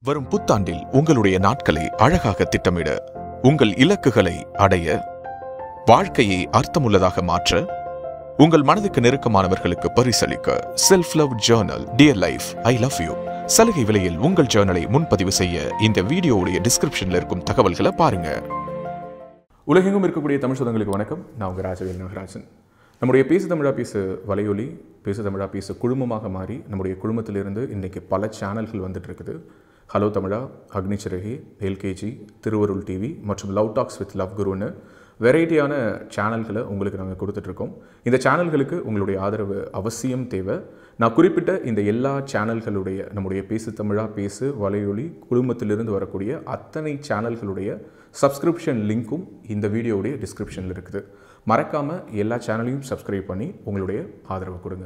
வரும் புத்தாண்டில் உங்களுடைய நாட்களை அழகாக திட்டமிட உங்கள் இலக்குகளை அடைய வாழ்க்கையை அர்த்தமுள்ளதாக மாற்ற உங்கள் மனதுக்கு நெருக்கமானவர்களுக்கு பரிசளிக்க self love journal dear life I love you சலுகை விலையில் உங்கள் ஜேர்னலை முன்பதிவு செய்ய இந்த வீடியோவுடைய டிஸ்கிரிப்ஷன்ல இருக்கும் தகவல்களை பாருங்க உலகெங்கும் இருக்கக்கூடிய தமிழ் சொந்தங்களுக்கு வணக்கம் நான் உங்கள் ராஜவேல் நாகராஜன் நம்முடைய பேசு தமிழா பேசு வலையொலி பேசு தமிழா பேசு குழுமமாக மாறி நம்முடைய குழுமத்திலிருந்து இன்றைக்கி பல சேனல்கள் வந்துட்டு இருக்குது ஹலோ தமிழா அக்னிச்சிறகி எல்கேஜி திருவருள் டிவி மற்றும் லவ் டாக்ஸ் வித் லவ் குருன்னு வெரைட்டியான சேனல்களை உங்களுக்கு நாங்கள் கொடுத்துட்ருக்கோம் இந்த சேனல்களுக்கு உங்களுடைய ஆதரவு அவசியம் தேவை நான் குறிப்பிட்ட இந்த எல்லா சேனல்களுடைய நம்முடைய பேசு தமிழா பேசு வலையொலி குழுமத்திலிருந்து வரக்கூடிய அத்தனை சேனல்களுடைய சப்ஸ்கிரிப்ஷன் லிங்க்கும் இந்த வீடியோவுடைய டிஸ்கிரிப்ஷனில் இருக்குது மறக்காமல் எல்லா சேனலையும் சப்ஸ்கிரைப் பண்ணி உங்களுடைய ஆதரவு கொடுங்க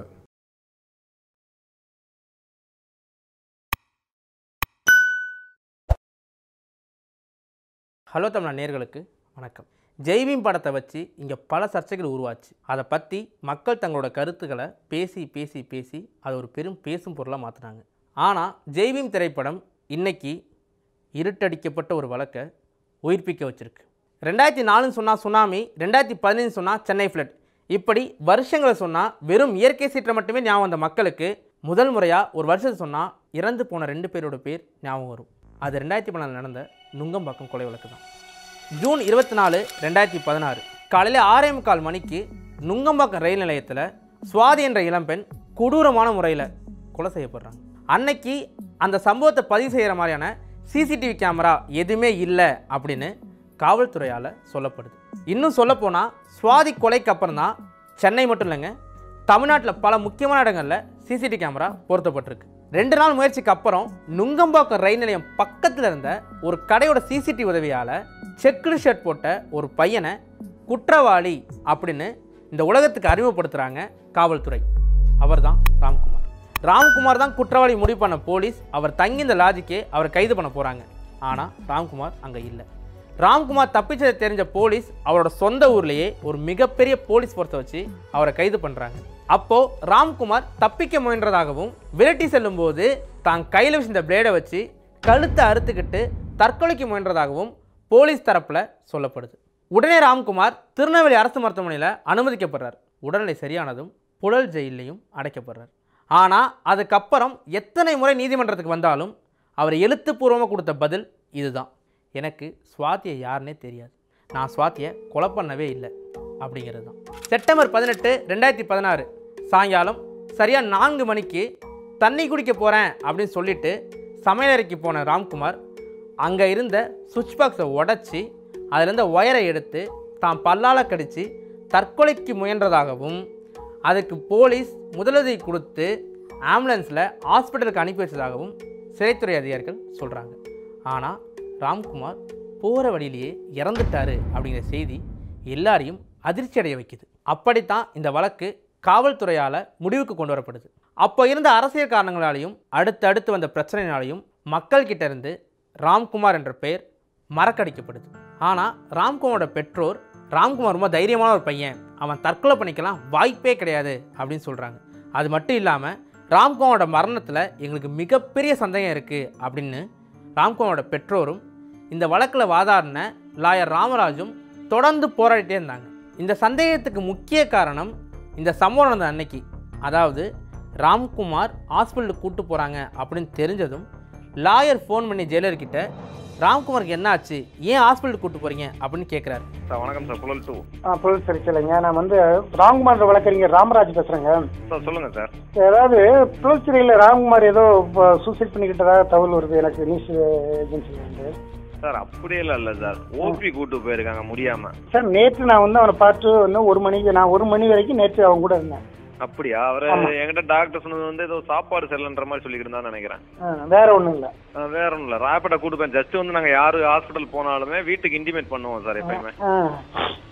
ஹலோ தமிழா நேர்களுக்கு வணக்கம் ஜெய்பீம் படத்தை வச்சு இங்கே பல சர்ச்சைகள் உருவாச்சு அதை பற்றி மக்கள் தங்களோட கருத்துக்களை பேசி பேசி பேசி அதை ஒரு பெரும் பேசும் பொருளாக மாற்றினாங்க ஆனால் ஜெய்பீம் திரைப்படம் இன்னைக்கு இருட்டடிக்கப்பட்ட ஒரு வழக்கை உயிர்ப்பிக்க வச்சிருக்கு ரெண்டாயிரத்தி நாலுன்னு சொன்னால் சுனாமி ரெண்டாயிரத்தி பதினஞ்சு சொன்னால் சென்னை ஃப்ளட் இப்படி வருஷங்களை சொன்னால் வெறும் இயற்கை சீற்றம் மட்டுமே ஞாபகம் வந்த மக்களுக்கு முதல் முறையாக ஒரு வருஷத்தை சொன்னால் இறந்து போன ரெண்டு பேரோட பேர் ஞாபகம் வரும் அது ரெண்டாயிரத்தி பதினாலு நடந்த நுங்கம்பாக்கம் கொலை வழக்கு தான் ஜூன் இருபத்தி நாலு ரெண்டாயிரத்தி பதினாறு காலையில் ஆறே முக்கால் மணிக்கு நுங்கம்பாக்கம் ரயில் நிலையத்தில் சுவாதி என்ற இளம்பெண் கொடூரமான முறையில் கொலை செய்யப்படுறாங்க அன்னைக்கு அந்த சம்பவத்தை பதிவு செய்கிற மாதிரியான சிசிடிவி கேமரா எதுவுமே இல்லை அப்படின்னு காவல்துறையால் சொல்லப்படுது இன்னும் சொல்லப்போனால் சுவாதி கொலைக்கு அப்புறம் தான் சென்னை மட்டும் இல்லைங்க தமிழ்நாட்டில் பல முக்கியமான இடங்களில் சிசிடிவி கேமரா பொருத்தப்பட்டிருக்கு ரெண்டு நாள் முயற்சிக்கு அப்புறம் நுங்கம்பாக்கம் ரயில் நிலையம் பக்கத்தில் இருந்த ஒரு கடையோட சிசிடிவி உதவியால் செக்குடு ஷர்ட் போட்ட ஒரு பையனை குற்றவாளி அப்படின்னு இந்த உலகத்துக்கு அறிமுகப்படுத்துகிறாங்க காவல்துறை அவர்தான் ராம்குமார் ராம்குமார் தான் குற்றவாளி முடிவு பண்ண போலீஸ் அவர் தங்கி இந்த லாஜிக்கே அவரை கைது பண்ண போகிறாங்க ஆனால் ராம்குமார் அங்கே இல்லை ராம்குமார் தப்பிச்சதை தெரிஞ்ச போலீஸ் அவரோட சொந்த ஊர்லேயே ஒரு மிகப்பெரிய போலீஸ் ஃபோர்ஸை வச்சு அவரை கைது பண்ணுறாங்க அப்போ ராம்குமார் தப்பிக்க முயன்றதாகவும் விரட்டி செல்லும்போது தான் கையில் வச்சிருந்த பிளேடை வச்சு கழுத்தை அறுத்துக்கிட்டு தற்கொலைக்கு முயன்றதாகவும் போலீஸ் தரப்பில் சொல்லப்படுது உடனே ராம்குமார் திருநெல்வேலி அரசு மருத்துவமனையில் அனுமதிக்கப்படுறார் உடல்நிலை சரியானதும் புழல் ஜெயிலையும் அடைக்கப்படுறார் ஆனால் அதுக்கப்புறம் எத்தனை முறை நீதிமன்றத்துக்கு வந்தாலும் அவர் எழுத்துப்பூர்வமாக கொடுத்த பதில் இதுதான் எனக்கு சுவாத்தியை யாருன்னே தெரியாது நான் சுவாத்தியை கொலை பண்ணவே இல்லை அப்படிங்கிறது தான் செப்டம்பர் பதினெட்டு ரெண்டாயிரத்தி பதினாறு சாயங்காலம் சரியாக நான்கு மணிக்கு தண்ணி குடிக்க போகிறேன் அப்படின்னு சொல்லிட்டு சமையலறைக்கு போன ராம்குமார் அங்கே இருந்த சுவிட்ச் பாக்ஸை உடச்சி அதில் இருந்த ஒயரை எடுத்து தான் பல்லால் கடித்து தற்கொலைக்கு முயன்றதாகவும் அதுக்கு போலீஸ் முதலுதவி கொடுத்து ஆம்புலன்ஸில் ஹாஸ்பிட்டலுக்கு அனுப்பி வச்சதாகவும் சிறைத்துறை அதிகாரிகள் சொல்கிறாங்க ஆனால் ராம்குமார் போகிற வழியிலேயே இறந்துட்டாரு அப்படிங்கிற செய்தி எல்லாரையும் அதிர்ச்சி அடைய வைக்குது அப்படித்தான் இந்த வழக்கு காவல்துறையால் முடிவுக்கு கொண்டு வரப்படுது அப்போ இருந்த அரசியல் காரணங்களாலையும் அடுத்தடுத்து வந்த பிரச்சனைனாலையும் மக்கள்கிட்ட இருந்து ராம்குமார் என்ற பெயர் மறக்கடிக்கப்படுது ஆனால் ராம்குமாரோட பெற்றோர் ராம்குமார் ரொம்ப தைரியமான ஒரு பையன் அவன் தற்கொலை பண்ணிக்கலாம் வாய்ப்பே கிடையாது அப்படின்னு சொல்கிறாங்க அது மட்டும் இல்லாமல் ராம்குமாரோட மரணத்தில் எங்களுக்கு மிகப்பெரிய சந்தேகம் இருக்குது அப்படின்னு ராம்குமாரோட பெற்றோரும் இந்த வழக்கில் வாதாடின லாயர் ராமராஜும் தொடர்ந்து போராடிட்டே இருந்தாங்க இந்த சந்தேகத்துக்கு முக்கிய காரணம் இந்த சம்பவம் நடந்த அன்னைக்கு அதாவது ராம்குமார் ஹாஸ்பிட்டலுக்கு கூட்டு போகிறாங்க அப்படின்னு தெரிஞ்சதும் லாயர் ஃபோன் பண்ணி ஜெயிலர்கிட்ட ராம்குமாருக்கு என்ன ஆச்சு ஏன் ஹாஸ்பிட்டலுக்கு கூட்டு போகிறீங்க அப்படின்னு கேட்குறாரு சார் வணக்கம் சார் புழல் டூ ஆ புரியுது சரி சொல்லுங்க நான் வந்து ராம்குமார் வழக்கறிஞர் ராமராஜ் பேசுறேங்க சார் சொல்லுங்க சார் அதாவது புழச்சிரியில் ராம்குமார் ஏதோ சூசைட் பண்ணிக்கிட்டதா தகவல் வருது எனக்கு நியூஸ் ஏஜென்சில இருந்து சார் அப்படியெல்லாம் இல்லை சார் ஓபி கூட்டு போயிருக்காங்க முடியாம சார் நேற்று நான் வந்து அவனை பார்த்து இன்னும் ஒரு மணிக்கு நான் ஒரு மணி வரைக்கும் நேற்று அவன் கூட இருந்தேன் அப்படியா அவரு ஆமா. என்கிட்ட டாக்டர் சொன்னது வந்து ஏதோ சாப்பாடு செல்லன்ற மாதிரி சொல்லிக்கிட்டு இருந்தான்னு நினைக்கிறேன் ஆ, வேற ஒன்றும் இல்லை ஆ, வேற ஒன்றும் இல்லை ராப்பிட கூட்டு போய் ஜஸ்ட் வந்து நாங்க யாரு ஹாஸ்பிட்டல் போனாலுமே வீட்டுக்கு இன்டிமேட் பண்ணுவோம் சார் எப்பயுமே ஆ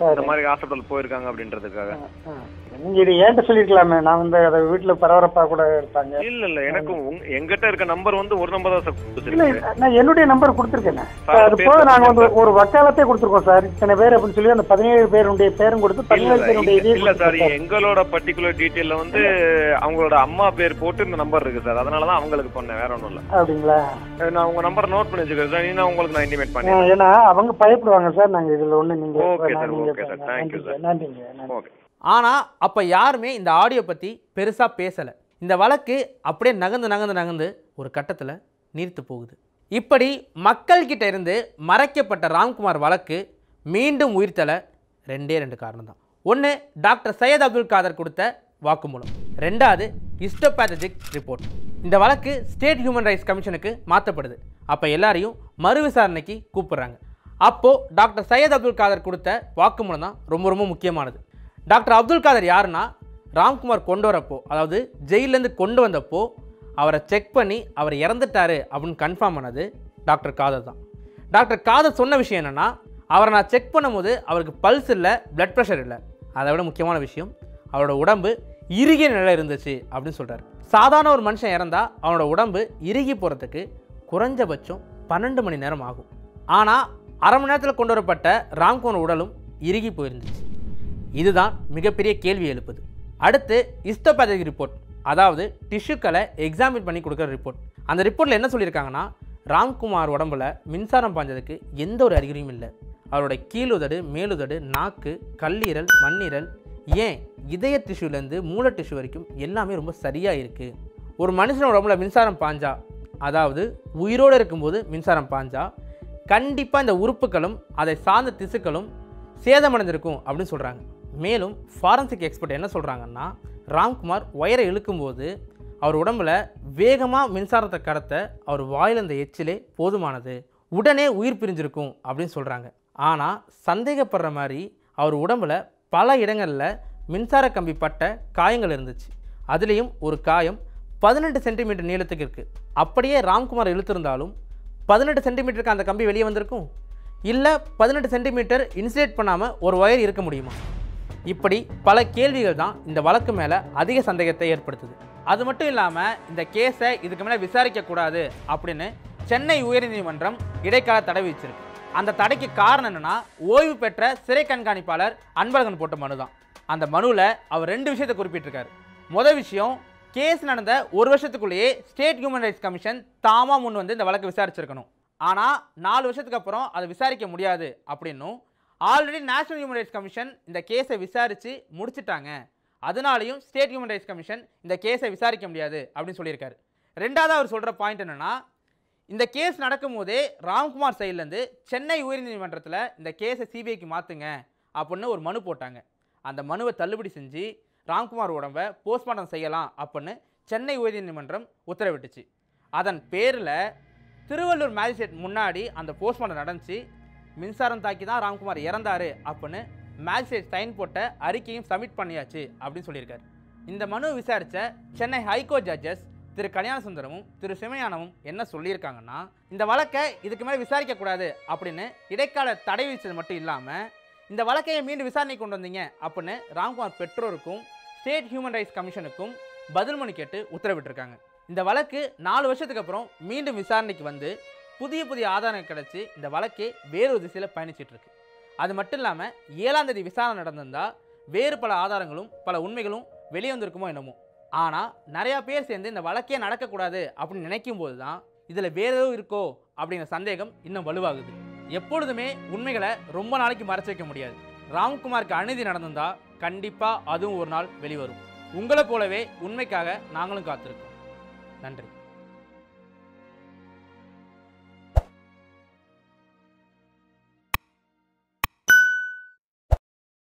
சரி இந்த மாதிரி ஹாஸ்பிட்டல் போயிருக்காங்க அப்படின்றதுக்காக ஆ. நீங்க இது ஏன்ட்ட சொல்லிருக்கலாமே நான் வந்து அதை வீட்டுல பரபரப்பா கூட இருப்பாங்க இல்ல இல்ல எனக்கு உங்க- எங்கிட்ட இருக்க நம்பர் வந்து ஒரு நம்பர் தான் சார் இல்ல கொடுத்துருக்கு நான் என்னுடைய நம்பர் கொடுத்துருக்கேன் சார், அது பேர் போக நாங்க வந்து சொல்லுங்க ஒரு வக்காலத்தே கொடுத்துருக்கோம் சார் இத்தனை பேர் அப்படின்னு சொல்லி அந்த பதினேழு பேருடைய பேரும் கொடுத்து இல்ல பதினேழு பேருடைய இல்ல, இதையும் இல்ல சார் கொடுத்துருக்கோம் சார். எங்களோட பர்டிகுலர் டீட்டெயில்ல வந்து அவங்களோட அம்மா பேர் போட்டு இந்த நம்பர் இருக்கு சார் அதனாலதான் அவங்களுக்கு பண்ணேன் வேற ஒண்ணும் இல்ல அப்படிங்களா நான் உங்க நம்பர் நோட் பண்ணி வச்சுக்கிறேன் சார் நான் உங்களுக்கு நான் இன்டிமேட் ஆ, பண்ணேன் ஏன்னா அவங்க பயப்படுவாங்க சார் நாங்க இதுல ஒண்ணு நீங்க Okay நான் sir, நீங்க okay sir. Thank you நன்றிங்க sir. நன்றிங்க நன்றி ஓகே ஆனால் அப்போ யாருமே இந்த ஆடியோ பற்றி பெருசாக பேசலை இந்த வழக்கு அப்படியே நகர்ந்து நகர்ந்து நகர்ந்து ஒரு கட்டத்தில் நீர்த்து போகுது இப்படி மக்கள்கிட்ட இருந்து மறைக்கப்பட்ட ராம்குமார் வழக்கு மீண்டும் உயிர்த்தல ரெண்டே ரெண்டு காரணம் தான் ஒன்று டாக்டர் சையத் அப்துல் காதர் கொடுத்த வாக்குமூலம் ரெண்டாவது ஹிஸ்டோபேத்தஜிக் ரிப்போர்ட் இந்த வழக்கு ஸ்டேட் ஹியூமன் ரைட்ஸ் கமிஷனுக்கு மாற்றப்படுது அப்போ எல்லாரையும் மறு விசாரணைக்கு கூப்பிடுறாங்க அப்போது டாக்டர் சையத் அப்துல் காதர் கொடுத்த வாக்குமூலம் தான் ரொம்ப ரொம்ப முக்கியமானது டாக்டர் அப்துல் காதர் யாருன்னா ராம்குமார் கொண்டு வரப்போ அதாவது ஜெயிலேருந்து கொண்டு வந்தப்போ அவரை செக் பண்ணி அவர் இறந்துட்டாரு அப்படின்னு கன்ஃபார்ம் பண்ணது டாக்டர் காதர் தான் டாக்டர் காதர் சொன்ன விஷயம் என்னென்னா அவரை நான் செக் பண்ணும்போது அவருக்கு பல்ஸ் இல்லை பிளட் ப்ரெஷர் இல்லை அதை விட முக்கியமான விஷயம் அவரோட உடம்பு இறுகிய நிலை இருந்துச்சு அப்படின்னு சொல்கிறார் சாதாரண ஒரு மனுஷன் இறந்தா அவனோட உடம்பு இறுகி போகிறதுக்கு குறைஞ்சபட்சம் பன்னெண்டு மணி நேரம் ஆகும் ஆனால் அரை மணி நேரத்தில் கொண்டு வரப்பட்ட ராம்குமார் உடலும் இறுகி போயிருந்துச்சு இதுதான் மிகப்பெரிய கேள்வி எழுப்புது அடுத்து இஸ்டோபேதக் ரிப்போர்ட் அதாவது டிஷ்யூக்களை எக்ஸாமின் பண்ணி கொடுக்குற ரிப்போர்ட் அந்த ரிப்போர்ட்டில் என்ன சொல்லியிருக்காங்கன்னா ராம்குமார் உடம்புல மின்சாரம் பாய்ஞ்சதுக்கு எந்த ஒரு அறிகுறியும் இல்லை அவரோட கீழுதடு மேலுதடு நாக்கு கல்லீரல் மண்ணீரல் ஏன் இதய டிஷ்யூலேருந்து மூளை டிஷ்யூ வரைக்கும் எல்லாமே ரொம்ப சரியாக இருக்குது ஒரு மனுஷனோட உடம்புல மின்சாரம் பாஞ்சா அதாவது உயிரோடு இருக்கும்போது மின்சாரம் பாஞ்சா கண்டிப்பாக இந்த உறுப்புகளும் அதை சார்ந்த திசுக்களும் சேதமடைந்திருக்கும் அப்படின்னு சொல்கிறாங்க மேலும் ஃபாரன்சிக் எக்ஸ்பர்ட் என்ன சொல்கிறாங்கன்னா ராம்குமார் ஒயரை இழுக்கும்போது அவர் உடம்புல வேகமாக மின்சாரத்தை கடத்த அவர் வாயில் அந்த எச்சிலே போதுமானது உடனே உயிர் பிரிஞ்சிருக்கும் அப்படின்னு சொல்கிறாங்க ஆனால் சந்தேகப்படுற மாதிரி அவர் உடம்புல பல இடங்களில் மின்சார கம்பி பட்ட காயங்கள் இருந்துச்சு அதுலேயும் ஒரு காயம் பதினெட்டு சென்டிமீட்டர் நீளத்துக்கு இருக்குது அப்படியே ராம்குமார் இழுத்திருந்தாலும் பதினெட்டு சென்டிமீட்டருக்கு அந்த கம்பி வெளியே வந்திருக்கும் இல்லை பதினெட்டு சென்டிமீட்டர் இன்சுலேட் பண்ணாமல் ஒரு ஒயர் இருக்க முடியுமா இப்படி பல கேள்விகள் தான் இந்த வழக்கு மேலே அதிக சந்தேகத்தை ஏற்படுத்துது அது மட்டும் இல்லாமல் இந்த கேஸை இதுக்கு மேலே விசாரிக்கக்கூடாது அப்படின்னு சென்னை உயர்நீதிமன்றம் இடைக்கால தடை விதிச்சிருக்கு அந்த தடைக்கு காரணம் என்னன்னா ஓய்வு பெற்ற சிறை கண்காணிப்பாளர் அன்பழகன் போட்ட மனு தான் அந்த மனுவில் அவர் ரெண்டு விஷயத்தை குறிப்பிட்டிருக்காரு முதல் விஷயம் கேஸ் நடந்த ஒரு வருஷத்துக்குள்ளேயே ஸ்டேட் ஹியூமன் ரைட்ஸ் கமிஷன் தாமா முன் வந்து இந்த வழக்கு விசாரிச்சிருக்கணும் ஆனால் நாலு வருஷத்துக்கு அப்புறம் அதை விசாரிக்க முடியாது அப்படின்னும் already national human rights commission இந்த கேஸை விசாரித்து முடிச்சிட்டாங்க அதனாலையும் ஸ்டேட் ஹியூமன் ரைட்ஸ் கமிஷன் இந்த கேஸை விசாரிக்க முடியாது அப்படின்னு சொல்லியிருக்காரு ரெண்டாவது அவர் சொல்கிற பாயிண்ட் என்னென்னா இந்த கேஸ் நடக்கும்போதே ராம்குமார் சைட்லேருந்து சென்னை உயர்நீதிமன்றத்தில் இந்த கேஸை சிபிஐக்கு மாற்றுங்க அப்படின்னு ஒரு மனு போட்டாங்க அந்த மனுவை தள்ளுபடி செஞ்சு ராம்குமார் உடம்பை போஸ்ட்மார்ட்டம் செய்யலாம் அப்படின்னு சென்னை உயர்நீதிமன்றம் உத்தரவிட்டுச்சு அதன் பேரில் திருவள்ளூர் மேஜிஸ்ட்ரேட் முன்னாடி அந்த போஸ்ட்மார்ட்டம் நடந்துச்சு மின்சாரம் தாக்கி தான் ராம்குமார் இறந்தாரு அப்படின்னு மேஜிஸ்ட்ரேட் சைன் போட்ட அறிக்கையும் சப்மிட் பண்ணியாச்சு அப்படின்னு சொல்லியிருக்காரு இந்த மனு விசாரித்த சென்னை ஹைகோர்ட் ஜட்ஜஸ் திரு கல்யாண சுந்தரமும் திரு சிவஞானமும் என்ன சொல்லியிருக்காங்கன்னா இந்த வழக்கை இதுக்கு மேலே விசாரிக்கக்கூடாது அப்படின்னு இடைக்கால தடை விதிச்சது மட்டும் இல்லாமல் இந்த வழக்கையை மீண்டும் விசாரணை கொண்டு வந்தீங்க அப்படின்னு ராம்குமார் பெற்றோருக்கும் ஸ்டேட் ஹியூமன் ரைட்ஸ் கமிஷனுக்கும் பதில் மனு கேட்டு உத்தரவிட்டிருக்காங்க இந்த வழக்கு நாலு வருஷத்துக்கு அப்புறம் மீண்டும் விசாரணைக்கு வந்து புதிய புதிய ஆதாரம் கிடைச்சி இந்த வழக்கே வேறொரு திசையில் பயணிச்சிட்டு இருக்கு அது மட்டும் இல்லாமல் ஏழாம் தேதி விசாரணை நடந்திருந்தா வேறு பல ஆதாரங்களும் பல உண்மைகளும் வெளியே வந்திருக்குமோ என்னமோ ஆனால் நிறையா பேர் சேர்ந்து இந்த வழக்கே நடக்கக்கூடாது அப்படின்னு நினைக்கும் போது தான் இதில் வேற ஏதோ இருக்கோ அப்படிங்கிற சந்தேகம் இன்னும் வலுவாகுது எப்பொழுதுமே உண்மைகளை ரொம்ப நாளைக்கு மறைச்சு வைக்க முடியாது ராம்குமாருக்கு அநீதி நடந்திருந்தா கண்டிப்பாக அதுவும் ஒரு நாள் வெளிவரும் உங்களை போலவே உண்மைக்காக நாங்களும் காத்திருக்கோம் நன்றி